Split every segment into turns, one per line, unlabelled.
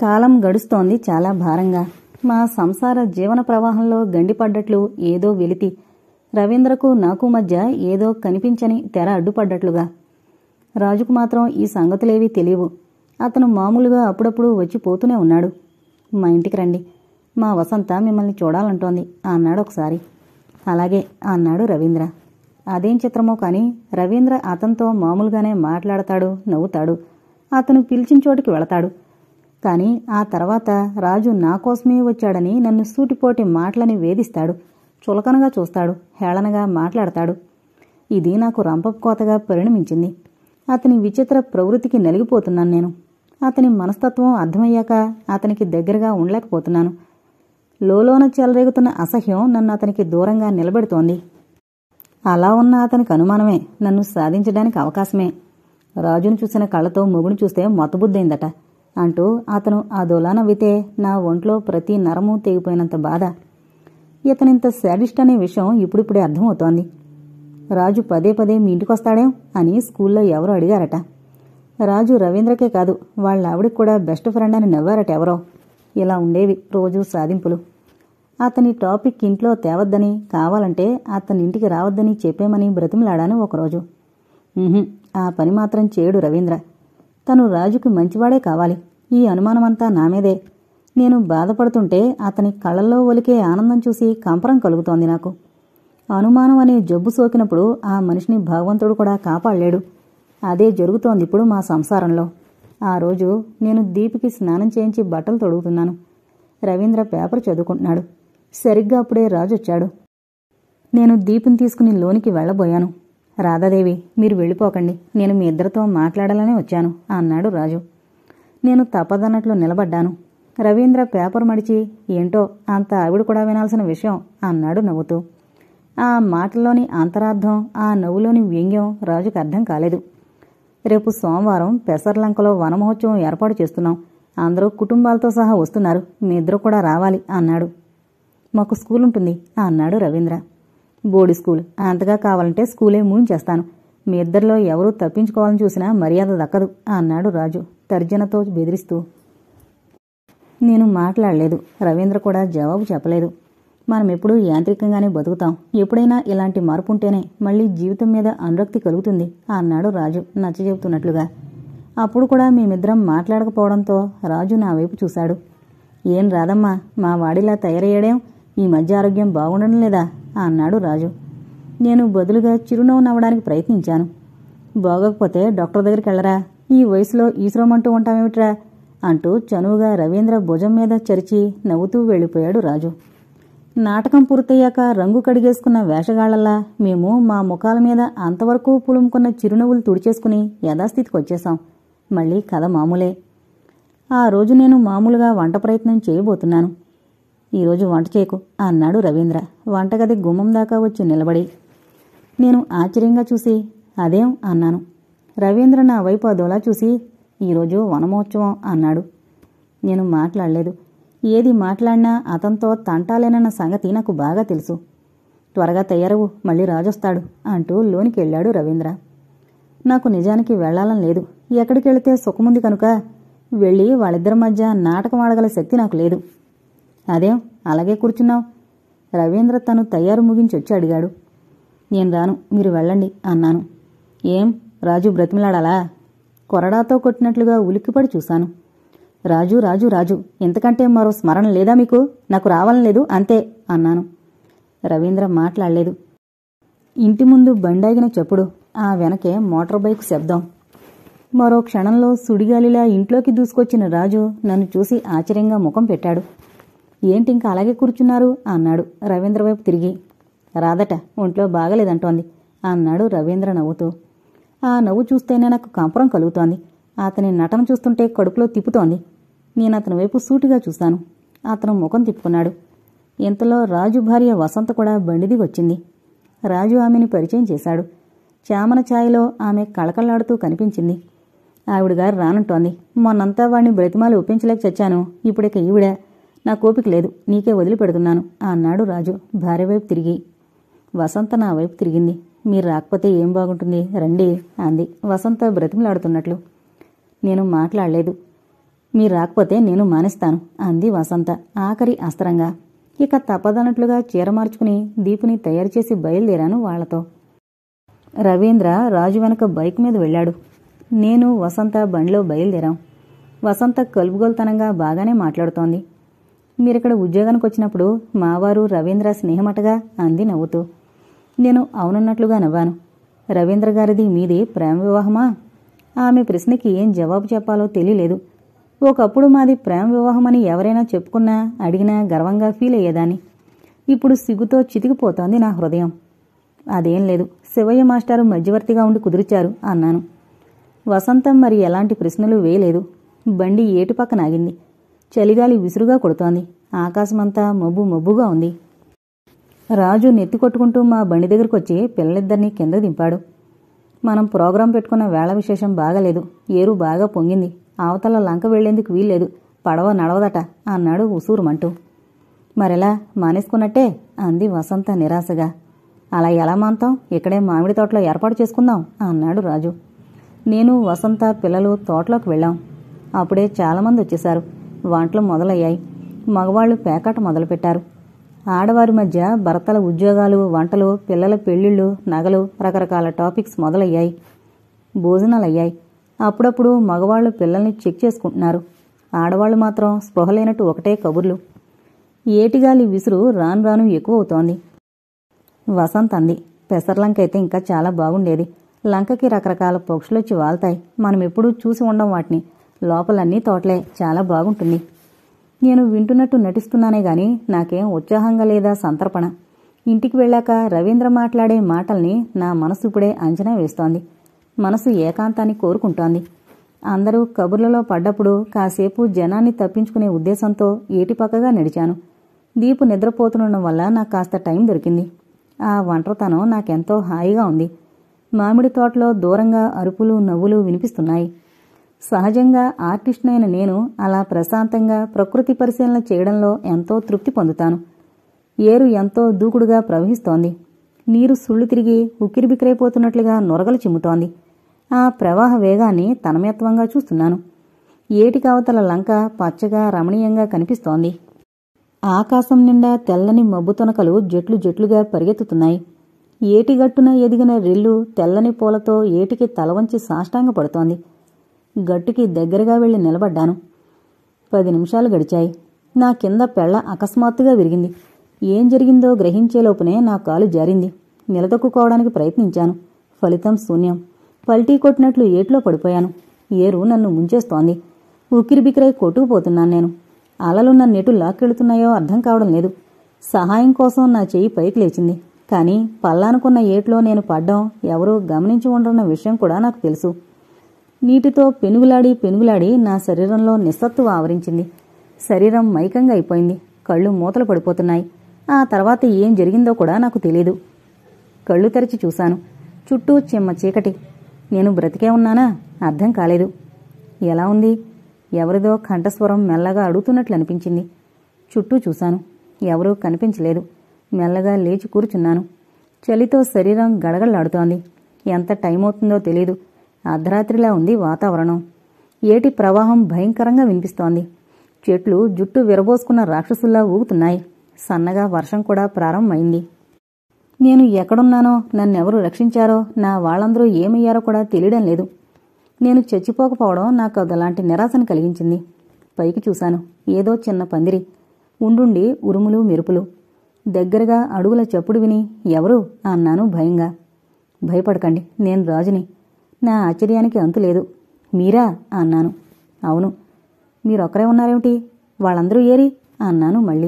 కాలం గడుస్తోంది చాలా భారంగా మా సంసార జీవన ప్రవాహంలో గండిపడ్డట్లు ఏదో వెలితి రవీంద్రకు నాకు మధ్య ఏదో కనిపించని తెర అడ్డుపడ్డట్లుగా రాజుకు మాత్రం ఈ సంగతులేవీ తెలియవు అతను మామూలుగా అప్పుడప్పుడు వచ్చి పోతూనే ఉన్నాడు మా ఇంటికి రండి మా వసంత మిమ్మల్ని చూడాలంటోంది అన్నాడు ఒకసారి అలాగే అన్నాడు రవీంద్ర అదేం చిత్రమో కానీ రవీంద్ర అతనితో మామూలుగానే మాట్లాడతాడు నవ్వుతాడు అతను పిలిచిన చోటికి వెళతాడు కానీ ఆ తర్వాత రాజు నా కోసమే వచ్చాడని నన్ను సూటిపోటి మాటలని వేధిస్తాడు చులకనగా చూస్తాడు హేళనగా మాట్లాడతాడు ఇది నాకు రంపపు కోతగా పరిణమించింది అతని విచిత్ర ప్రవృత్తికి నలిగిపోతున్నాను నేను అతని మనస్తత్వం అర్థమయ్యాక అతనికి దగ్గరగా ఉండలేకపోతున్నాను లోలోన చెలరేగుతున్న అసహ్యం నన్ను అతనికి దూరంగా నిలబెడుతోంది అలా ఉన్న అతనికి అనుమానమే నన్ను సాధించడానికి అవకాశమే రాజును చూసిన కళ్ళతో మొగుడు చూస్తే మొత్తబుద్దైందట అంటూ అతను ఆ దొలా నవ్వితే నా ఒంట్లో ప్రతి నరము తెగిపోయినంత బాధ ఇతనింత శాడిస్ట్ అనే విషయం ఇప్పుడిప్పుడే అర్థమవుతోంది రాజు పదే పదే మీ ఇంటికొస్తాడేం అని స్కూల్లో ఎవరో అడిగారట రాజు రవీంద్రకే కాదు వాళ్ళ ఆవిడకి కూడా బెస్ట్ ఫ్రెండ్ అని నవ్వారట ఎవరో ఇలా ఉండేవి రోజు సాధింపులు అతని టాపిక్ ఇంట్లో తేవద్దని కావాలంటే అతని ఇంటికి రావద్దని చెప్పేమని బ్రతిమలాడాను ఒకరోజు ఉహుం, ఆ పని మాత్రం చేయడు రవీంద్ర తను రాజుకి మంచివాడే కావాలి ఈ అనుమానమంతా నా మీదే నేను బాధపడుతుంటే అతని కళ్ళల్లో ఒలికే ఆనందం చూసి కంపరం కలుగుతోంది నాకు అనుమానం అనే జబ్బు సోకినప్పుడు ఆ మనిషిని భగవంతుడు కూడా కాపాడలేడు అదే జరుగుతోంది ఇప్పుడు మా సంసారంలో ఆ రోజు నేను దీపికి స్నానం చేయించి బట్టలు తొడుగుతున్నాను రవీంద్ర పేపర్ చదువుకుంటున్నాడు సరిగ్గా అప్పుడే రాజు వచ్చాడు నేను దీపిని తీసుకుని లోనికి వెళ్ళబోయాను రాధాదేవి మీరు వెళ్ళిపోకండి నేను మీ ఇద్దరితో మాట్లాడాలనే వచ్చాను అన్నాడు రాజు నేను తప్పదన్నట్లు నిలబడ్డాను రవీంద్ర పేపర్ మడిచి ఏంటో అంత ఆవిడ కూడా వినాల్సిన విషయం అన్నాడు నవ్వుతూ ఆ మాటల్లోని అంతరార్థం ఆ నవ్వులోని వ్యంగ్యం రాజుకు అర్థం కాలేదు రేపు సోమవారం పెసర్లంకలో వనమహోత్సవం ఏర్పాటు చేస్తున్నాం అందరూ కుటుంబాలతో సహా వస్తున్నారు మీ ఇద్దరు కూడా రావాలి అన్నాడు మాకు స్కూల్ ఉంటుంది అన్నాడు రవీంద్ర బోర్డు స్కూల్ అంతగా కావాలంటే స్కూలే మూయించేస్తాను మీ ఇద్దరిలో ఎవరూ తప్పించుకోవాలని చూసినా మర్యాద దక్కదు అన్నాడు రాజు తర్జనతో బెదిరిస్తూ నేను మాట్లాడలేదు రవీంద్ర కూడా జవాబు చెప్పలేదు మనం ఎప్పుడూ యాంత్రికంగానే బతుకుతాం ఎప్పుడైనా ఇలాంటి మార్పు ఉంటేనే మళ్ళీ జీవితం మీద అనురక్తి కలుగుతుంది అన్నాడు రాజు నచ్చజెబుతున్నట్లుగా అప్పుడు కూడా మేమిద్దరం మాట్లాడకపోవడంతో రాజు నా వైపు చూశాడు ఏం రాదమ్మా మా వాడిలా తయారయ్యాడేం ఈ మధ్య ఆరోగ్యం బాగుండడం లేదా అన్నాడు రాజు నేను బదులుగా చిరునవ్వు నవ్వడానికి ప్రయత్నించాను బాగోకపోతే డాక్టర్ దగ్గరికి వెళ్ళరా ఈ వయసులో ఈశ్వరమంటూ ఉంటామేమిట్రా అంటూ చనువుగా రవీంద్ర భుజం మీద చరిచి నవ్వుతూ వెళ్ళిపోయాడు రాజు నాటకం పూర్తయ్యాక రంగు కడిగేసుకున్న వేషగాళ్లలా మేము మా ముఖాల మీద అంతవరకు పులుముకున్న చిరునవ్వులు తుడిచేసుకుని యథాస్థితికి వచ్చేశాం మళ్ళీ కథ మామూలే ఆ రోజు నేను మామూలుగా వంట ప్రయత్నం చేయబోతున్నాను ఈరోజు వంట చేయకు అన్నాడు రవీంద్ర వంటగది గుమ్మం దాకా వచ్చి నిలబడి నేను ఆశ్చర్యంగా చూసి అదేం అన్నాను రవీంద్ర నా వైపు అదోలా చూసి ఈరోజు వనమోత్సవం అన్నాడు నేను మాట్లాడలేదు ఏది మాట్లాడినా అతనితో తంటాలేనన్న సంగతి నాకు బాగా తెలుసు త్వరగా తయారవు మళ్ళీ రాజొస్తాడు అంటూ లోనికి వెళ్ళాడు రవీంద్ర నాకు నిజానికి వెళ్లాలని లేదు ఎక్కడికి వెళితే సుఖముంది కనుక వెళ్ళి వాళ్ళిద్దరి మధ్య నాటకం ఆడగల శక్తి నాకు లేదు అదేం అలాగే కూర్చున్నావు రవీంద్ర తను తయారు ముగించి వచ్చి అడిగాడు నేను రాను మీరు వెళ్ళండి అన్నాను ఏం రాజు బ్రతిమిలాడాలా కొరడాతో కొట్టినట్లుగా ఉలిక్కిపడి చూశాను రాజు రాజు రాజు ఎంతకంటే మరో స్మరణ లేదా మీకు నాకు రావాలని లేదు అంతే అన్నాను రవీంద్ర మాట్లాడలేదు ఇంటి ముందు బండాగిన చెప్పుడు ఆ వెనకే మోటార్ బైక్ శబ్దం మరో క్షణంలో సుడిగాలిలా ఇంట్లోకి దూసుకొచ్చిన రాజు నన్ను చూసి ఆశ్చర్యంగా ముఖం పెట్టాడు ఏంటి ఇంకా అలాగే కూర్చున్నారు అన్నాడు రవీంద్ర వైపు తిరిగి రాదట ఒంట్లో బాగలేదంటోంది అన్నాడు రవీంద్ర నవ్వుతూ ఆ నవ్వు చూస్తేనే నాకు కంపరం కలుగుతోంది అతని నటన చూస్తుంటే కడుపులో తిప్పుతోంది నేను అతని వైపు సూటిగా చూశాను అతను ముఖం తిప్పుకున్నాడు ఇంతలో రాజు భార్య వసంత కూడా బండిది వచ్చింది రాజు ఆమెని పరిచయం చేశాడు చామన ఛాయలో ఆమె కళకళలాడుతూ కనిపించింది ఆవిడగారు రానంటోంది మొన్నంతా వాడిని బ్రతిమాలు ఒప్పించలేక చచ్చాను ఇప్పుడిక ఈవిడ నా కోపిక లేదు నీకే వదిలిపెడుతున్నాను అన్నాడు రాజు భార్య వైపు తిరిగి వసంత నా వైపు తిరిగింది మీరు రాకపోతే ఏం బాగుంటుంది రండి అంది వసంత బ్రతిమలాడుతున్నట్లు నేను మాట్లాడలేదు మీరు రాకపోతే నేను మానేస్తాను అంది వసంత ఆఖరి అస్త్రంగా ఇక తప్పదన్నట్లుగా చీర మార్చుకుని దీపుని తయారు చేసి బయలుదేరాను వాళ్లతో రవీంద్ర రాజు వెనక బైక్ మీద వెళ్ళాడు నేను వసంత బండిలో బయలుదేరాం వసంత కలుపుగోలుతనంగా బాగానే మాట్లాడుతోంది మీరిక్కడ ఉద్యోగానికి వచ్చినప్పుడు మావారు రవీంద్ర స్నేహమటగా అంది నవ్వుతూ నేను అవునన్నట్లుగా నవ్వాను రవీంద్ర గారిది మీది ప్రేమ వివాహమా ఆమె ప్రశ్నకి ఏం జవాబు చెప్పాలో తెలియలేదు ఒకప్పుడు మాది ప్రేమ వివాహమని ఎవరైనా చెప్పుకున్నా అడిగినా గర్వంగా ఫీల్ అయ్యేదాన్ని ఇప్పుడు సిగ్గుతో చితికిపోతోంది నా హృదయం అదేం లేదు శివయ్య మాస్టారు మధ్యవర్తిగా ఉండి కుదిరిచారు అన్నాను వసంతం మరి ఎలాంటి ప్రశ్నలు వేయలేదు బండి ఏటు పక్కన ఆగింది చలిగాలి విసురుగా కొడుతోంది ఆకాశమంతా మబ్బు మబ్బుగా ఉంది రాజు నెత్తి కొట్టుకుంటూ మా బండి దగ్గరకు వచ్చి పిల్లలిద్దరినీ కింద దింపాడు మనం ప్రోగ్రాం పెట్టుకున్న వేళ విశేషం బాగాలేదు ఏరు బాగా పొంగింది అవతల లంక వెళ్లేందుకు వీల్లేదు పడవ నడవదట అన్నాడు ఉసూరుమంటూ మరెలా మానేసుకున్నట్టే అంది వసంత నిరాశగా అలా ఎలా మాంతాం ఇక్కడే మామిడి తోటలో ఏర్పాటు చేసుకుందాం అన్నాడు రాజు నేను వసంత పిల్లలు తోటలోకి వెళ్ళాం అప్పుడే చాలామంది వచ్చేశారు వంటలు మొదలయ్యాయి మగవాళ్లు పేకాట మొదలుపెట్టారు ఆడవారి మధ్య భర్తల ఉద్యోగాలు వంటలు పిల్లల పెళ్లిళ్ళు నగలు రకరకాల టాపిక్స్ మొదలయ్యాయి భోజనాలయ్యాయి అప్పుడప్పుడు మగవాళ్లు పిల్లల్ని చెక్ చేసుకుంటున్నారు ఆడవాళ్లు మాత్రం స్పృహ లేనట్టు ఒకటే కబుర్లు ఏటిగాలి విసురు రాను రాను ఎక్కువ అవుతోంది వసంత్ అంది పెసర్లంక అయితే ఇంకా చాలా బాగుండేది లంకకి రకరకాల పక్షులొచ్చి వాళ్తాయి మనం ఎప్పుడూ చూసి ఉండం వాటిని లోపలన్నీ తోటలే చాలా బాగుంటుంది నేను వింటున్నట్టు నటిస్తున్నానే గాని నాకేం ఉత్సాహంగా లేదా సంతర్పణ ఇంటికి వెళ్ళాక రవీంద్ర మాట్లాడే మాటల్ని నా మనసు ఇప్పుడే అంచనా వేస్తోంది మనసు ఏకాంతాన్ని కోరుకుంటోంది అందరూ కబుర్లలో పడ్డప్పుడు కాసేపు జనాన్ని తప్పించుకునే ఉద్దేశంతో ఏటిపక్కగా నడిచాను దీపు నిద్రపోతుండడం వల్ల నాకు కాస్త టైం దొరికింది ఆ ఒంటరితనం నాకెంతో హాయిగా ఉంది మామిడి తోటలో దూరంగా అరుపులు నవ్వులు వినిపిస్తున్నాయి సహజంగా ఆర్టిస్ట్నైన నేను అలా ప్రశాంతంగా ప్రకృతి పరిశీలన చేయడంలో ఎంతో తృప్తి పొందుతాను ఏరు ఎంతో దూకుడుగా ప్రవహిస్తోంది నీరు సుళ్ళు తిరిగి ఉక్కిరిబిక్కిరైపోతున్నట్లుగా నొరగలు చిమ్ముతోంది ఆ ప్రవాహ వేగాన్ని తనమయత్వంగా చూస్తున్నాను ఏటికవతల లంక పచ్చగా రమణీయంగా కనిపిస్తోంది ఆకాశం నిండా తెల్లని మబ్బు తొనకలు జట్లు జట్లుగా పరిగెత్తుతున్నాయి ఏటిగట్టున ఎదిగిన రెల్లు తెల్లని పూలతో ఏటికి తలవంచి సాష్టాంగపడుతోంది గట్టుకి దగ్గరగా వెళ్లి నిలబడ్డాను పది నిమిషాలు గడిచాయి నా కింద పెళ్ల అకస్మాత్తుగా విరిగింది ఏం జరిగిందో గ్రహించేలోపునే నా కాలు జారింది నిలదొక్కుకోవడానికి ప్రయత్నించాను ఫలితం శూన్యం పల్టీ కొట్టినట్లు ఏట్లో పడిపోయాను ఏరు నన్ను ముంచేస్తోంది ఉక్కిరిబిక్కిరై కొట్టుకుపోతున్నాను నేను అలలు నన్నెటు లాక్కెళుతున్నాయో అర్థం కావడం లేదు సహాయం కోసం నా చెయ్యి పైకి లేచింది కానీ పల్లానుకున్న ఏట్లో నేను పడ్డం ఎవరూ గమనించి ఉండరన్న విషయం కూడా నాకు తెలుసు నీటితో పెనుగులాడి పెనుగులాడి నా శరీరంలో నిస్సత్తువ ఆవరించింది శరీరం మైకంగా అయిపోయింది కళ్ళు మూతలు పడిపోతున్నాయి ఆ తర్వాత ఏం జరిగిందో కూడా నాకు తెలియదు కళ్ళు తెరిచి చూశాను చుట్టూ చిమ్మ చీకటి నేను బ్రతికే ఉన్నానా అర్థం కాలేదు ఎలా ఉంది ఎవరిదో కంఠస్వరం మెల్లగా అడుగుతున్నట్లు అనిపించింది చుట్టూ చూశాను ఎవరూ కనిపించలేదు మెల్లగా లేచి కూర్చున్నాను చలితో శరీరం గడగడలాడుతోంది ఎంత టైం అవుతుందో తెలీదు అర్ధరాత్రిలా ఉంది వాతావరణం ఏటి ప్రవాహం భయంకరంగా వినిపిస్తోంది చెట్లు జుట్టు విరబోసుకున్న రాక్షసుల్లా ఊగుతున్నాయి సన్నగా వర్షం కూడా ప్రారంభమైంది నేను ఎక్కడున్నానో నన్నెవరు రక్షించారో నా వాళ్ళందరూ ఏమయ్యారో కూడా తెలియడం లేదు నేను చచ్చిపోకపోవడం నాకు అదలాంటి నిరాశను కలిగించింది పైకి చూశాను ఏదో చిన్న పందిరి ఉండుండి ఉరుములు మెరుపులు దగ్గరగా అడుగుల చప్పుడు విని ఎవరు అన్నాను భయంగా భయపడకండి నేను రాజుని నా ఆశ్చర్యానికి అంతులేదు మీరా అన్నాను అవును మీరొక్కరే ఉన్నారేమిటి వాళ్ళందరూ ఏరి అన్నాను మళ్ళీ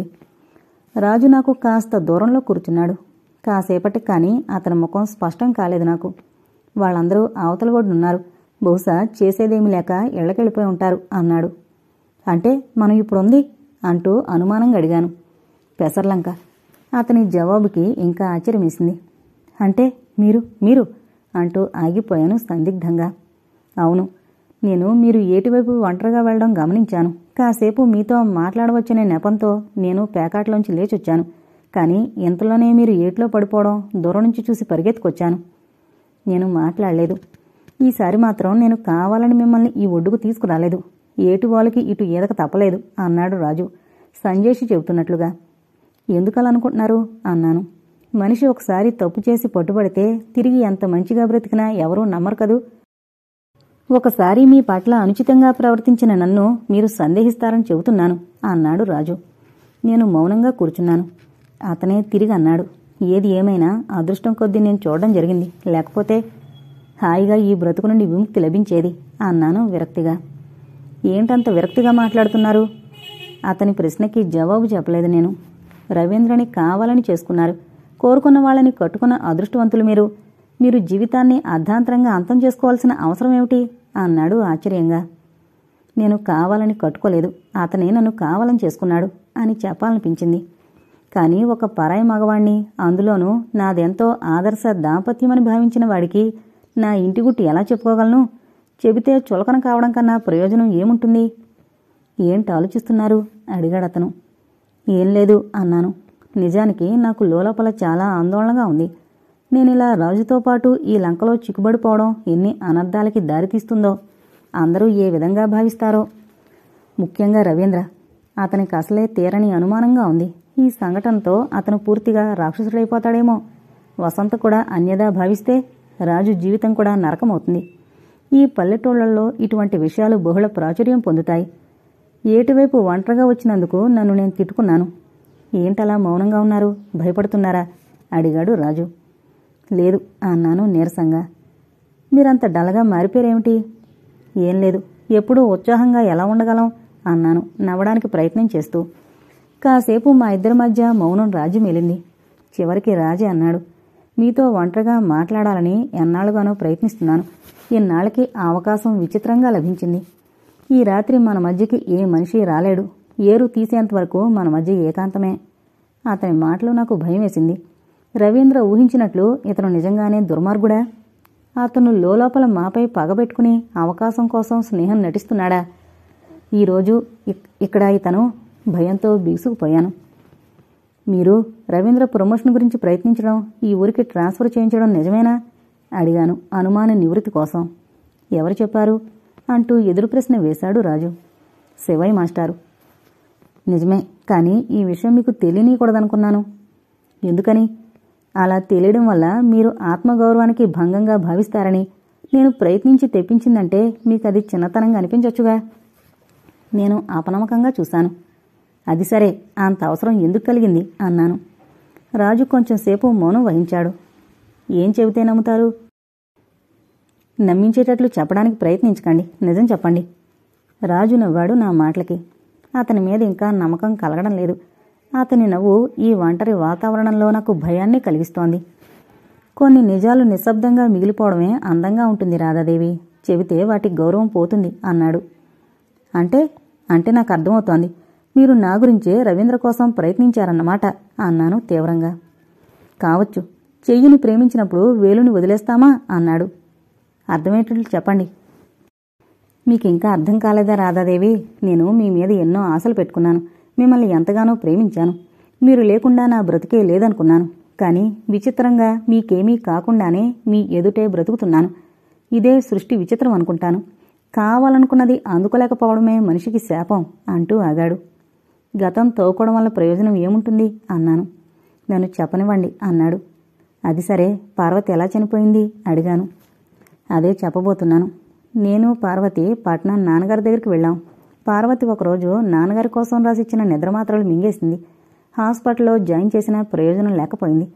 రాజు నాకు కాస్త దూరంలో కూర్చున్నాడు కాసేపటికి కానీ అతని ముఖం స్పష్టం కాలేదు నాకు వాళ్ళందరూ అవతల ఒడ్డునున్నారు బహుశా చేసేదేమీ లేక ఇళ్లకెళ్ళిపోయి ఉంటారు అన్నాడు అంటే మనం ఇప్పుడుంది అంటూ అనుమానంగా అడిగాను పెసర్లంక అతని జవాబుకి ఇంకా ఆశ్చర్యమేసింది అంటే మీరు మీరు అంటూ ఆగిపోయాను సందిగ్ధంగా అవును నేను మీరు ఏటివైపు ఒంటరిగా వెళ్ళడం గమనించాను కాసేపు మీతో మాట్లాడవచ్చనే నెపంతో నేను పేకాట్లోంచి లేచొచ్చాను కానీ ఇంతలోనే మీరు ఏట్లో పడిపోవడం దూరం నుంచి చూసి పరిగెత్తుకొచ్చాను నేను మాట్లాడలేదు ఈసారి మాత్రం నేను కావాలని మిమ్మల్ని ఈ ఒడ్డుకు తీసుకురాలేదు ఏటు వాళ్ళకి ఇటు ఈదక తప్పలేదు అన్నాడు రాజు సంజేషి చెబుతున్నట్లుగా ఎందుకలా అనుకుంటున్నారు అన్నాను మనిషి ఒకసారి తప్పు చేసి పట్టుబడితే తిరిగి ఎంత మంచిగా బ్రతికినా ఎవరూ నమ్మరు కదూ ఒకసారి మీ పట్ల అనుచితంగా ప్రవర్తించిన నన్ను మీరు సందేహిస్తారని చెబుతున్నాను అన్నాడు రాజు నేను మౌనంగా కూర్చున్నాను అతనే తిరిగి అన్నాడు ఏది ఏమైనా అదృష్టం కొద్దీ నేను చూడడం జరిగింది లేకపోతే హాయిగా ఈ బ్రతుకు నుండి విముక్తి లభించేది అన్నాను విరక్తిగా ఏంటంత విరక్తిగా మాట్లాడుతున్నారు అతని ప్రశ్నకి జవాబు చెప్పలేదు నేను రవీంద్రని కావాలని చేసుకున్నారు కోరుకున్న వాళ్ళని కట్టుకున్న అదృష్టవంతులు మీరు మీరు జీవితాన్ని అర్ధాంతరంగా అంతం చేసుకోవాల్సిన అవసరం ఏమిటి అన్నాడు ఆశ్చర్యంగా నేను కావాలని కట్టుకోలేదు అతనే నన్ను కావాలని చేసుకున్నాడు అని చెప్పాలనిపించింది కానీ ఒక పరాయి మగవాణ్ణి అందులోనూ నాదెంతో ఆదర్శ దాంపత్యమని భావించిన వాడికి నా ఇంటి గుట్టి ఎలా చెప్పుకోగలను చెబితే చులకన కావడం కన్నా ప్రయోజనం ఏముంటుంది ఏంటి ఆలోచిస్తున్నారు అడిగాడు అతను ఏం లేదు అన్నాను నిజానికి నాకు లోలోపల చాలా ఆందోళనగా ఉంది నేను ఇలా రాజుతో పాటు ఈ లంకలో చిక్కుబడిపోవడం ఎన్ని అనర్థాలకి దారితీస్తుందో అందరూ ఏ విధంగా భావిస్తారో ముఖ్యంగా రవీంద్ర అతనికి అసలే తీరని అనుమానంగా ఉంది ఈ సంఘటనతో అతను పూర్తిగా రాక్షసుడైపోతాడేమో వసంత కూడా అన్యదా భావిస్తే రాజు జీవితం కూడా నరకమవుతుంది ఈ పల్లెటూళ్లలో ఇటువంటి విషయాలు బహుళ ప్రాచుర్యం పొందుతాయి ఏటువైపు ఒంటరిగా వచ్చినందుకు నన్ను నేను తిట్టుకున్నాను ఏంటలా మౌనంగా ఉన్నారు భయపడుతున్నారా అడిగాడు రాజు లేదు అన్నాను నీరసంగా మీరంత డల్గా మారిపోయారేమిటి ఏం లేదు ఎప్పుడూ ఉత్సాహంగా ఎలా ఉండగలం అన్నాను నవ్వడానికి ప్రయత్నం చేస్తూ కాసేపు మా ఇద్దరి మధ్య మౌనం రాజు మెలింది చివరికి రాజే అన్నాడు మీతో ఒంటరిగా మాట్లాడాలని ఎన్నాళ్ళుగానో ప్రయత్నిస్తున్నాను ఇన్నాళ్ళకి ఆ అవకాశం విచిత్రంగా లభించింది ఈ రాత్రి మన మధ్యకి ఏ మనిషి రాలేడు ఏరు తీసేంత వరకు మన మధ్య ఏకాంతమే అతని మాటలు నాకు భయం వేసింది రవీంద్ర ఊహించినట్లు ఇతను నిజంగానే దుర్మార్గుడా అతను లోలోపల మాపై పగబెట్టుకుని అవకాశం కోసం స్నేహం నటిస్తున్నాడా ఈరోజు ఇక్- ఇక్కడ ఇతను భయంతో బిగుసుకుపోయాను మీరు రవీంద్ర ప్రమోషన్ గురించి ప్రయత్నించడం ఈ ఊరికి ట్రాన్స్ఫర్ చేయించడం నిజమేనా అడిగాను అనుమాన నివృత్తి కోసం ఎవరు చెప్పారు అంటూ ఎదురు ప్రశ్న వేశాడు రాజు శివయ్య మాస్టారు నిజమే కానీ ఈ విషయం మీకు తెలియనీయకూడదనుకున్నాను ఎందుకని అలా తెలియడం వల్ల మీరు ఆత్మగౌరవానికి భంగంగా భావిస్తారని నేను ప్రయత్నించి తెప్పించిందంటే మీకు అది చిన్నతనంగా అనిపించొచ్చుగా నేను అపనమ్మకంగా చూశాను అది సరే అంత అవసరం ఎందుకు కలిగింది అన్నాను రాజు కొంచెం సేపు మౌనం వహించాడు ఏం చెబితే నమ్ముతారు నమ్మించేటట్లు చెప్పడానికి ప్రయత్నించకండి నిజం చెప్పండి రాజు నవ్వాడు నా మాటలకి అతని మీద ఇంకా నమ్మకం కలగడం లేదు అతని నవ్వు ఈ ఒంటరి వాతావరణంలో నాకు భయాన్ని కలిగిస్తోంది కొన్ని నిజాలు నిశ్శబ్దంగా మిగిలిపోవడమే అందంగా ఉంటుంది రాధాదేవి చెబితే వాటి గౌరవం పోతుంది అన్నాడు అంటే అంటే నాకు అర్థమవుతోంది మీరు నా గురించే రవీంద్ర కోసం ప్రయత్నించారన్నమాట అన్నాను తీవ్రంగా కావచ్చు చెయ్యిని ప్రేమించినప్పుడు వేలుని వదిలేస్తామా అన్నాడు అర్థమయ్యేటట్లు చెప్పండి మీకు ఇంకా అర్థం కాలేదా రాధాదేవి నేను మీ మీద ఎన్నో ఆశలు పెట్టుకున్నాను మిమ్మల్ని ఎంతగానో ప్రేమించాను మీరు లేకుండా నా బ్రతికే లేదనుకున్నాను కానీ విచిత్రంగా మీకేమీ కాకుండానే మీ ఎదుటే బ్రతుకుతున్నాను ఇదే సృష్టి విచిత్రం అనుకుంటాను కావాలనుకున్నది అందుకోలేకపోవడమే మనిషికి శాపం అంటూ ఆగాడు గతం తవ్వుకోవడం వల్ల ప్రయోజనం ఏముంటుంది అన్నాను నన్ను చెప్పనివ్వండి అన్నాడు అది సరే పార్వతి ఎలా చనిపోయింది అడిగాను అదే చెప్పబోతున్నాను నేను పార్వతి పట్నం నాన్నగారి దగ్గరికి వెళ్ళాం పార్వతి ఒకరోజు నాన్నగారి కోసం రాసిచ్చిన నిద్రమాత్రలు మింగేసింది హాస్పిటల్లో జాయిన్ చేసిన ప్రయోజనం లేకపోయింది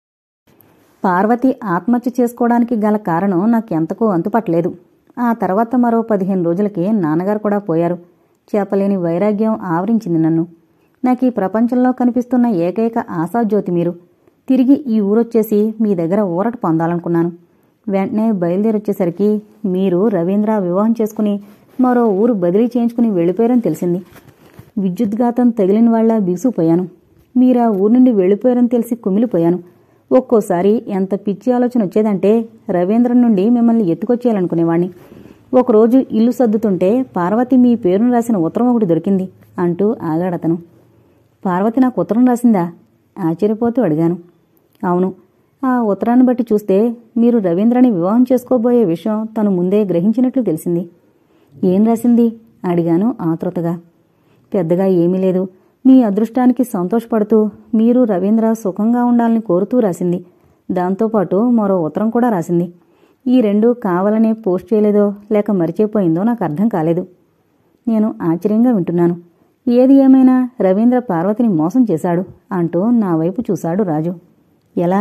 పార్వతి ఆత్మహత్య చేసుకోవడానికి గల కారణం నాకు ఎంతకూ అంతుపట్టలేదు ఆ తర్వాత మరో పదిహేను రోజులకి నాన్నగారు కూడా పోయారు చెప్పలేని వైరాగ్యం ఆవరించింది నన్ను నాకు ఈ ప్రపంచంలో కనిపిస్తున్న ఏకైక ఆశాజ్యోతి మీరు తిరిగి ఈ ఊరొచ్చేసి మీ దగ్గర ఊరట పొందాలనుకున్నాను వెంటనే బయలుదేరొచ్చేసరికి మీరు రవీంద్ర వివాహం చేసుకుని మరో ఊరు బదిలీ చేయించుకుని వెళ్ళిపోయారని తెలిసింది విద్యుద్ఘాతం తగిలిన వాళ్ళ బిగుసుకుపోయాను మీరా ఊరు నుండి వెళ్ళిపోయారని తెలిసి కుమిలిపోయాను ఒక్కోసారి ఎంత పిచ్చి ఆలోచన వచ్చేదంటే రవీంద్ర నుండి మిమ్మల్ని ఎత్తుకొచ్చేయాలనుకునేవాణ్ణి ఒకరోజు ఇల్లు సర్దుతుంటే పార్వతి మీ పేరును రాసిన ఉత్తరం ఒకటి దొరికింది అంటూ ఆగాడతను పార్వతి నాకు ఉత్తరం రాసిందా ఆశ్చర్యపోతూ అడిగాను అవును ఆ ఉత్తరాన్ని బట్టి చూస్తే మీరు రవీంద్రని వివాహం చేసుకోబోయే విషయం తను ముందే గ్రహించినట్లు తెలిసింది ఏం రాసింది అడిగాను ఆతృతగా పెద్దగా ఏమీ లేదు మీ అదృష్టానికి సంతోషపడుతూ మీరు రవీంద్ర సుఖంగా ఉండాలని కోరుతూ రాసింది దాంతోపాటు మరో ఉత్తరం కూడా రాసింది ఈ రెండు కావాలనే పోస్ట్ చేయలేదో లేక మరిచిపోయిందో నాకు అర్థం కాలేదు నేను ఆశ్చర్యంగా వింటున్నాను ఏది ఏమైనా రవీంద్ర పార్వతిని మోసం చేశాడు అంటూ నా వైపు చూశాడు రాజు ఎలా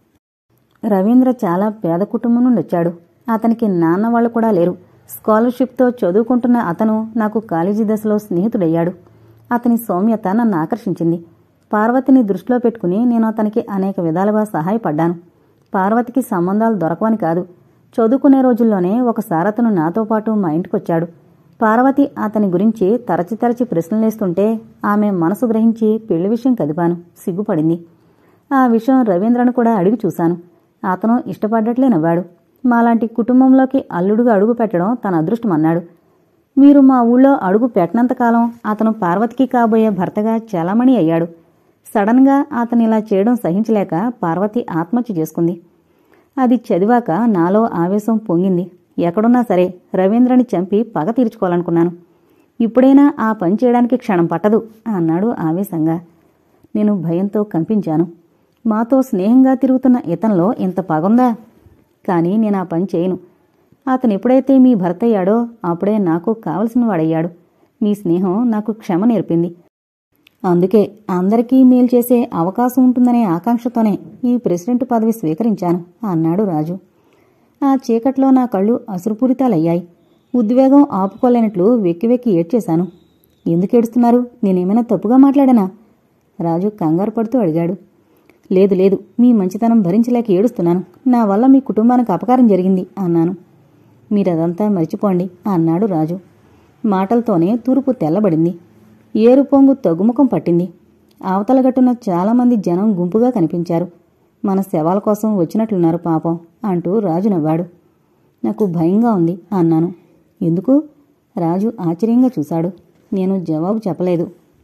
రవీంద్ర చాలా పేద కుటుంబం నుండి వచ్చాడు అతనికి నాన్న వాళ్ళు కూడా లేరు స్కాలర్షిప్తో చదువుకుంటున్న అతను నాకు కాలేజీ దశలో స్నేహితుడయ్యాడు అతని సౌమ్యత నన్ను ఆకర్షించింది పార్వతిని దృష్టిలో పెట్టుకుని నేను అతనికి అనేక విధాలుగా సహాయపడ్డాను పార్వతికి సంబంధాలు దొరకవని కాదు చదువుకునే రోజుల్లోనే ఒకసారి అతను నాతో పాటు మా ఇంటికొచ్చాడు పార్వతి అతని గురించి తరచి తరచి ప్రశ్నలేస్తుంటే ఆమె మనసు గ్రహించి పెళ్లి విషయం కదిపాను సిగ్గుపడింది ఆ విషయం రవీంద్రను కూడా అడిగి చూశాను అతను ఇష్టపడ్డట్లే నవ్వాడు మాలాంటి కుటుంబంలోకి అల్లుడుగా అడుగు పెట్టడం తన అదృష్టం అన్నాడు మీరు మా ఊళ్ళో అడుగు పెట్టినంతకాలం అతను పార్వతికి కాబోయే భర్తగా చలామణి అయ్యాడు సడన్గా అతను ఇలా చేయడం సహించలేక పార్వతి ఆత్మహత్య చేసుకుంది అది చదివాక నాలో ఆవేశం పొంగింది ఎక్కడున్నా సరే రవీంద్రని చంపి పగ తీర్చుకోవాలనుకున్నాను ఇప్పుడైనా ఆ పని చేయడానికి క్షణం పట్టదు అన్నాడు ఆవేశంగా నేను భయంతో కంపించాను మాతో స్నేహంగా తిరుగుతున్న ఇతనిలో ఇంత పగుందా కానీ నేను ఆ పని చేయను అతను ఎప్పుడైతే మీ భర్త అయ్యాడో అప్పుడే నాకు కావలసిన వాడయ్యాడు మీ స్నేహం నాకు క్షమ నేర్పింది అందుకే అందరికీ మేలు చేసే అవకాశం ఉంటుందనే ఆకాంక్షతోనే ఈ ప్రెసిడెంట్ పదవి స్వీకరించాను అన్నాడు రాజు ఆ చీకట్లో నా కళ్ళు అసురుపూరితాలయ్యాయి ఉద్వేగం ఆపుకోలేనట్లు వెక్కి వెక్కి ఏడ్చేశాను ఎందుకు ఏడుస్తున్నారు నేనేమైనా తప్పుగా మాట్లాడానా రాజు కంగారు పడుతూ అడిగాడు లేదు లేదు మీ మంచితనం భరించలేక ఏడుస్తున్నాను నా వల్ల మీ కుటుంబానికి అపకారం జరిగింది అన్నాను మీరదంతా మర్చిపోండి అన్నాడు రాజు మాటలతోనే తూర్పు తెల్లబడింది ఏరు పొంగు తగ్గుముఖం పట్టింది అవతల గట్టున చాలామంది జనం గుంపుగా కనిపించారు మన శవాల కోసం వచ్చినట్లున్నారు పాపం అంటూ రాజు నవ్వాడు నాకు భయంగా ఉంది అన్నాను ఎందుకు రాజు ఆశ్చర్యంగా చూశాడు నేను జవాబు చెప్పలేదు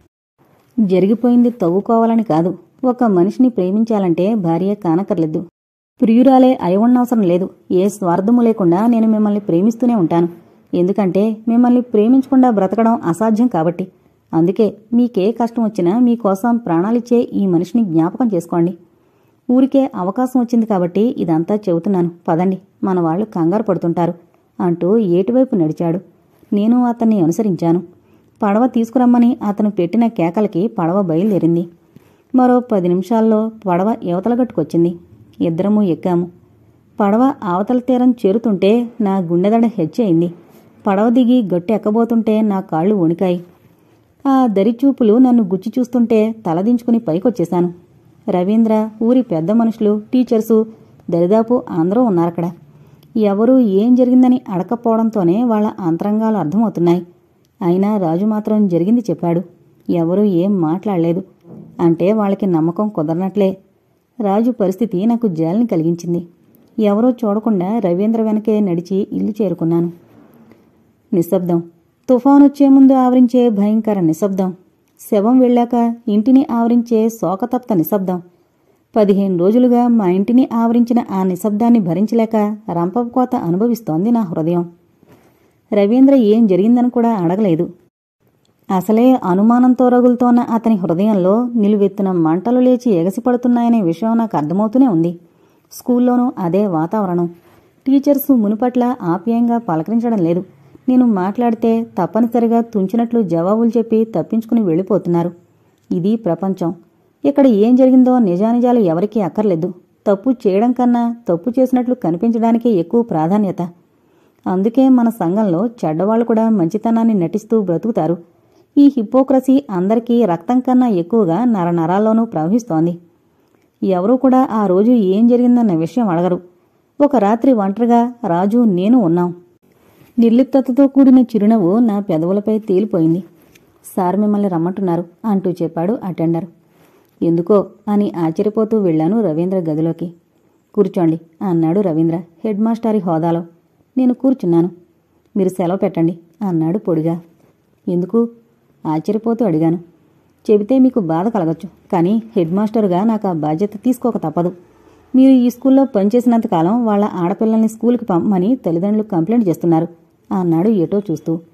జరిగిపోయింది తవ్వుకోవాలని కాదు ఒక మనిషిని ప్రేమించాలంటే భార్య కానక్కర్లేదు ప్రియురాలే అయవన్నవసరం లేదు ఏ స్వార్థము లేకుండా నేను మిమ్మల్ని ప్రేమిస్తూనే ఉంటాను ఎందుకంటే మిమ్మల్ని ప్రేమించకుండా బ్రతకడం అసాధ్యం కాబట్టి అందుకే మీకే కష్టం వచ్చినా మీకోసం ప్రాణాలిచ్చే ఈ మనిషిని జ్ఞాపకం చేసుకోండి ఊరికే అవకాశం వచ్చింది కాబట్టి ఇదంతా చెబుతున్నాను పదండి మన వాళ్ళు కంగారు పడుతుంటారు అంటూ ఏటివైపు నడిచాడు నేను అతన్ని అనుసరించాను పడవ తీసుకురమ్మని అతను పెట్టిన కేకలకి పడవ బయలుదేరింది మరో పది నిమిషాల్లో పడవ యువతల గట్టుకొచ్చింది ఇద్దరము ఎక్కాము పడవ అవతల తీరం చేరుతుంటే నా గుండెదడ హెచ్చయింది పడవ దిగి గట్టు ఎక్కబోతుంటే నా కాళ్ళు వణికాయి ఆ దరిచూపులు నన్ను గుచ్చి చూస్తుంటే తలదించుకుని పైకొచ్చేశాను రవీంద్ర ఊరి పెద్ద మనుషులు టీచర్సు దరిదాపు అందరూ ఉన్నారక్కడ ఎవరూ ఏం జరిగిందని అడకపోవడంతోనే వాళ్ళ అంతరంగాలు అర్థమవుతున్నాయి అయినా రాజు మాత్రం జరిగింది చెప్పాడు ఎవరూ ఏం మాట్లాడలేదు అంటే వాళ్ళకి నమ్మకం కుదరనట్లే రాజు పరిస్థితి నాకు జాలిని కలిగించింది ఎవరో చూడకుండా రవీంద్ర వెనకే నడిచి ఇల్లు చేరుకున్నాను నిశ్శబ్దం తుఫానొచ్చే ముందు ఆవరించే భయంకర నిశ్శబ్దం శవం వెళ్ళాక ఇంటిని ఆవరించే శోకతప్త నిశ్శబ్దం పదిహేను రోజులుగా మా ఇంటిని ఆవరించిన ఆ నిశ్శబ్దాన్ని భరించలేక రంపకోత అనుభవిస్తోంది నా హృదయం రవీంద్ర ఏం జరిగిందని కూడా అడగలేదు అసలే అనుమానంతో రగులుతోన్న అతని హృదయంలో నిలువెత్తున మంటలు లేచి ఎగసిపడుతున్నాయనే విషయం నాకు అర్థమవుతూనే ఉంది స్కూల్లోనూ అదే వాతావరణం టీచర్స్ మునుపట్ల ఆప్యాయంగా పలకరించడం లేదు నేను మాట్లాడితే తప్పనిసరిగా తుంచినట్లు జవాబులు చెప్పి తప్పించుకుని వెళ్ళిపోతున్నారు ఇది ప్రపంచం ఇక్కడ ఏం జరిగిందో నిజానిజాలు ఎవరికీ అక్కర్లేదు తప్పు చేయడం కన్నా తప్పు చేసినట్లు కనిపించడానికే ఎక్కువ ప్రాధాన్యత అందుకే మన సంఘంలో చెడ్డవాళ్ళు కూడా మంచితనాన్ని నటిస్తూ బ్రతుకుతారు ఈ హిపోక్రసీ అందరికీ రక్తం కన్నా ఎక్కువగా నరనరాల్లోనూ ప్రవహిస్తోంది ఎవరూ కూడా ఆ రోజు ఏం జరిగిందన్న విషయం అడగరు ఒక రాత్రి ఒంటరిగా రాజు నేను ఉన్నాం నిర్లిప్తతతో కూడిన చిరునవ్వు నా పెదవులపై తేలిపోయింది సార్ మిమ్మల్ని రమ్మంటున్నారు అంటూ చెప్పాడు అటెండర్ ఎందుకో అని ఆశ్చర్యపోతూ వెళ్ళాను రవీంద్ర గదిలోకి కూర్చోండి అన్నాడు రవీంద్ర హెడ్ మాస్టారి హోదాలో నేను కూర్చున్నాను మీరు సెలవు పెట్టండి అన్నాడు పొడిగా ఎందుకు ఆశ్చర్యపోతూ అడిగాను చెబితే మీకు బాధ కలగచ్చు కానీ హెడ్ మాస్టర్గా నాకు ఆ బాధ్యత తీసుకోక తప్పదు మీరు ఈ స్కూల్లో పనిచేసినంతకాలం వాళ్ళ ఆడపిల్లల్ని స్కూల్కి పంపమని తల్లిదండ్రులు కంప్లైంట్ చేస్తున్నారు అన్నాడు ఏటో చూస్తూ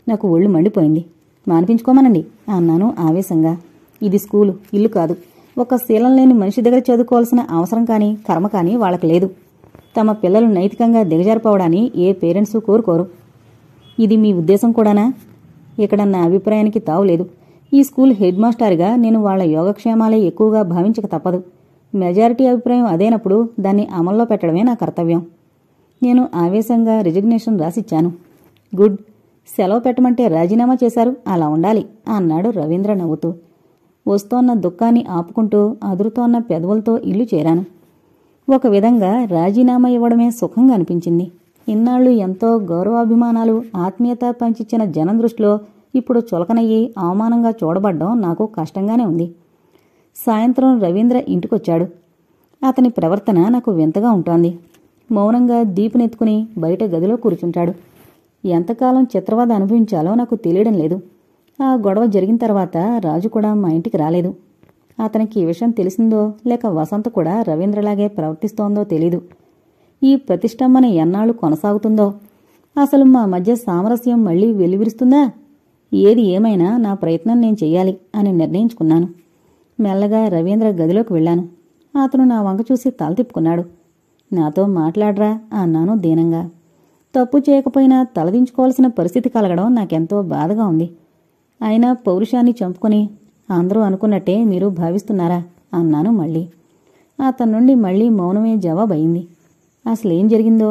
నాకు ఒళ్ళు మండిపోయింది మానిపించుకోమనండి అన్నాను ఆవేశంగా ఇది స్కూలు ఇల్లు కాదు ఒక శీలం లేని మనిషి దగ్గర చదువుకోవాల్సిన అవసరం కానీ కర్మ కానీ వాళ్ళకి లేదు తమ పిల్లలు నైతికంగా దిగజారిపోవడాన్ని ఏ పేరెంట్స్ కోరుకోరు ఇది మీ ఉద్దేశం కూడానా ఇక్కడ నా అభిప్రాయానికి తావులేదు ఈ స్కూల్ హెడ్ మాస్టర్గా నేను వాళ్ళ యోగక్షేమాలే ఎక్కువగా భావించక తప్పదు మెజారిటీ అభిప్రాయం అదేనప్పుడు దాన్ని అమల్లో పెట్టడమే నా కర్తవ్యం నేను ఆవేశంగా రిజిగ్నేషన్ రాసిచ్చాను గుడ్ సెలవు పెట్టమంటే రాజీనామా చేశారు అలా ఉండాలి అన్నాడు రవీంద్ర నవ్వుతూ వస్తోన్న దుఃఖాన్ని ఆపుకుంటూ అదురుతోన్న పెదవులతో ఇల్లు చేరాను ఒక విధంగా రాజీనామా ఇవ్వడమే సుఖంగా అనిపించింది ఇన్నాళ్ళు ఎంతో గౌరవాభిమానాలు ఆత్మీయత పంచిచ్చిన జనం దృష్టిలో ఇప్పుడు చులకనయ్యి అవమానంగా చూడబడ్డం నాకు కష్టంగానే ఉంది సాయంత్రం రవీంద్ర ఇంటికొచ్చాడు అతని ప్రవర్తన నాకు వింతగా ఉంటోంది మౌనంగా దీపునెత్తుకుని బయట గదిలో కూర్చుంటాడు ఎంతకాలం చిత్రవద అనుభవించాలో నాకు తెలియడం లేదు ఆ గొడవ జరిగిన తర్వాత రాజు కూడా మా ఇంటికి రాలేదు అతనికి ఈ విషయం తెలిసిందో లేక వసంత కూడా రవీంద్రలాగే ప్రవర్తిస్తోందో తెలీదు ఈ ప్రతిష్టంభన ఎన్నాళ్ళు కొనసాగుతుందో అసలు మా మధ్య సామరస్యం మళ్ళీ వెలువిరుస్తుందా ఏది ఏమైనా నా ప్రయత్నం నేను చెయ్యాలి అని నిర్ణయించుకున్నాను మెల్లగా రవీంద్ర గదిలోకి వెళ్ళాను అతను నా వంక చూసి తల తిప్పుకున్నాడు నాతో మాట్లాడరా అన్నాను దీనంగా తప్పు చేయకపోయినా తలదించుకోవాల్సిన పరిస్థితి కలగడం నాకెంతో బాధగా ఉంది అయినా పౌరుషాన్ని చంపుకొని అందరూ అనుకున్నట్టే మీరు భావిస్తున్నారా అన్నాను మళ్ళీ అతని నుండి మళ్ళీ మౌనమే జవాబు అయింది అసలేం జరిగిందో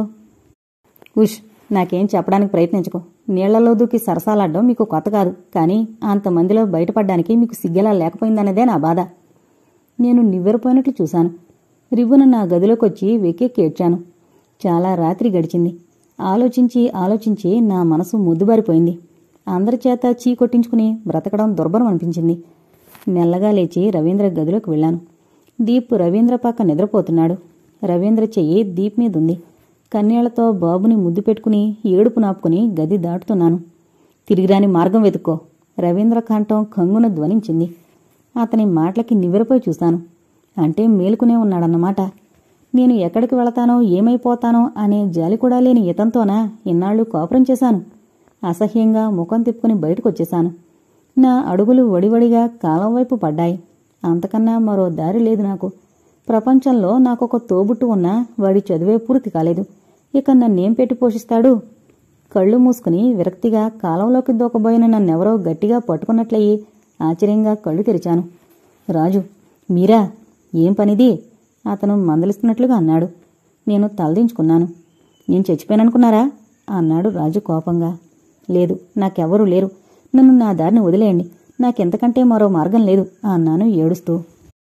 ఉష్ నాకేం చెప్పడానికి ప్రయత్నించుకో నీళ్లలో దూకి సరసాలాడడం మీకు కొత్త కాదు కానీ అంతమందిలో బయటపడ్డానికి మీకు సిగ్గెలా లేకపోయిందనేదే నా బాధ నేను నివ్వెరపోయినట్లు చూశాను రివ్వున నా గదిలోకొచ్చి వెక్కెక్కి ఏడ్చాను చాలా రాత్రి గడిచింది ఆలోచించి ఆలోచించి నా మనసు ముద్దుబారిపోయింది అందరి చేత చీ కొట్టించుకుని బ్రతకడం దుర్భరం అనిపించింది మెల్లగా లేచి రవీంద్ర గదిలోకి వెళ్ళాను దీప్ రవీంద్ర పక్క నిద్రపోతున్నాడు రవీంద్ర చెయ్యి దీప్ మీదుంది కన్నీళ్లతో బాబుని ముద్దు పెట్టుకుని ఏడుపు నాపుకుని గది దాటుతున్నాను తిరిగిరాని మార్గం వెతుక్కో రవీంద్ర కంఠం కంగున ధ్వనించింది అతని మాటలకి నివ్వెరపోయి చూశాను అంటే మేలుకునే ఉన్నాడన్నమాట నేను ఎక్కడికి వెళతానో ఏమైపోతానో అనే జాలి కూడా లేని ఇతంతోనా ఇన్నాళ్ళు కోపరం చేశాను అసహ్యంగా ముఖం తిప్పుకుని బయటకొచ్చేశాను నా అడుగులు వడివడిగా కాలం వైపు పడ్డాయి అంతకన్నా మరో దారి లేదు నాకు ప్రపంచంలో నాకొక తోబుట్టు ఉన్నా వాడి చదువే పూర్తి కాలేదు ఇక నన్నేం పెట్టి పోషిస్తాడు కళ్ళు మూసుకుని విరక్తిగా కాలంలోకి దూకబోయిన నన్నెవరో గట్టిగా పట్టుకున్నట్లయి ఆశ్చర్యంగా కళ్ళు తెరిచాను రాజు మీరా ఏం పనిది అతను మందలిస్తున్నట్లుగా అన్నాడు నేను తలదించుకున్నాను నేను చచ్చిపోయాననుకున్నారా అన్నాడు రాజు కోపంగా లేదు నాకెవ్వరూ లేరు నన్ను నా దారిని వదిలేయండి నాకెంతకంటే మరో మార్గం లేదు అన్నాను ఏడుస్తూ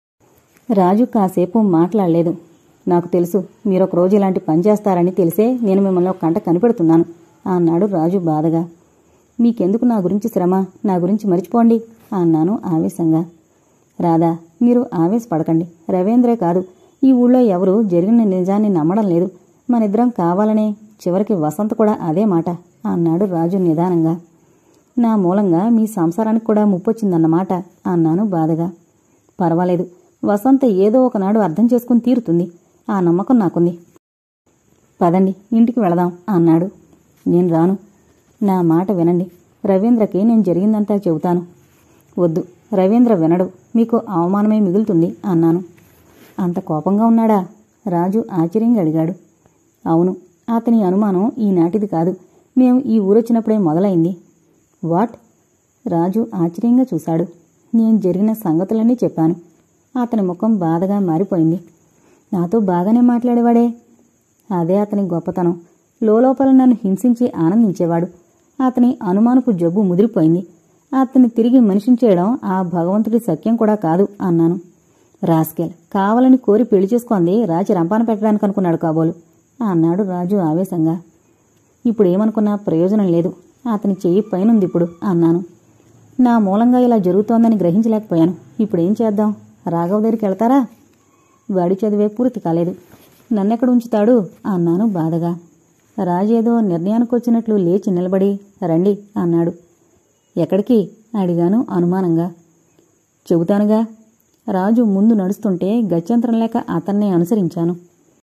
రాజు కాసేపు మాట్లాడలేదు నాకు తెలుసు మీరొక రోజు ఇలాంటి పని చేస్తారని తెలిసే నేను మిమ్మల్ని ఒక కంట కనిపెడుతున్నాను అన్నాడు రాజు బాధగా మీకెందుకు నా గురించి శ్రమ నా గురించి మరిచిపోండి అన్నాను ఆవేశంగా రాధా మీరు ఆవేశపడకండి రవీంద్రే కాదు ఈ ఊళ్ళో ఎవరు జరిగిన నిజాన్ని నమ్మడం లేదు మనిద్దరం కావాలనే చివరికి వసంత కూడా అదే మాట అన్నాడు రాజు నిదానంగా నా మూలంగా మీ సంసారానికి కూడా ముప్పొచ్చిందన్నమాట అన్నాను బాధగా పర్వాలేదు వసంత ఏదో ఒకనాడు అర్థం చేసుకుని తీరుతుంది ఆ నమ్మకం నాకుంది పదండి ఇంటికి వెళదాం అన్నాడు నేను రాను నా మాట వినండి రవీంద్రకి నేను జరిగిందంతా చెబుతాను వద్దు రవీంద్ర వినడు మీకు అవమానమే మిగులుతుంది అన్నాను అంత కోపంగా ఉన్నాడా రాజు ఆశ్చర్యంగా అడిగాడు అవును అతని అనుమానం ఈనాటిది కాదు మేము ఈ ఊరొచ్చినప్పుడే మొదలైంది వాట్ రాజు ఆశ్చర్యంగా చూశాడు నేను జరిగిన సంగతులన్నీ చెప్పాను అతని ముఖం బాధగా మారిపోయింది నాతో బాగానే మాట్లాడేవాడే అదే అతని గొప్పతనం లోపల నన్ను హింసించి ఆనందించేవాడు అతని అనుమానపు జబ్బు ముదిరిపోయింది అతన్ని తిరిగి మనిషిని చేయడం ఆ భగవంతుడి సత్యం కూడా కాదు అన్నాను రాస్కెల్ కావాలని కోరి పెళ్లి చేసుకుంది రాజు రంపాన పెట్టడానికి అనుకున్నాడు కాబోలు అన్నాడు రాజు ఆవేశంగా ఇప్పుడు ఏమనుకున్నా ప్రయోజనం లేదు అతని చెయ్యి పైనుంది ఇప్పుడు అన్నాను నా మూలంగా ఇలా జరుగుతోందని గ్రహించలేకపోయాను ఇప్పుడేం చేద్దాం రాఘవ దగ్గరికి వెళ్తారా వాడి చదివే పూర్తి కాలేదు నన్నెక్కడ ఉంచుతాడు అన్నాను బాధగా రాజేదో నిర్ణయానికి వచ్చినట్లు లేచి నిలబడి రండి అన్నాడు ఎక్కడికి అడిగాను అనుమానంగా చెబుతానుగా రాజు ముందు నడుస్తుంటే గత్యంతరం లేక అతన్నే అనుసరించాను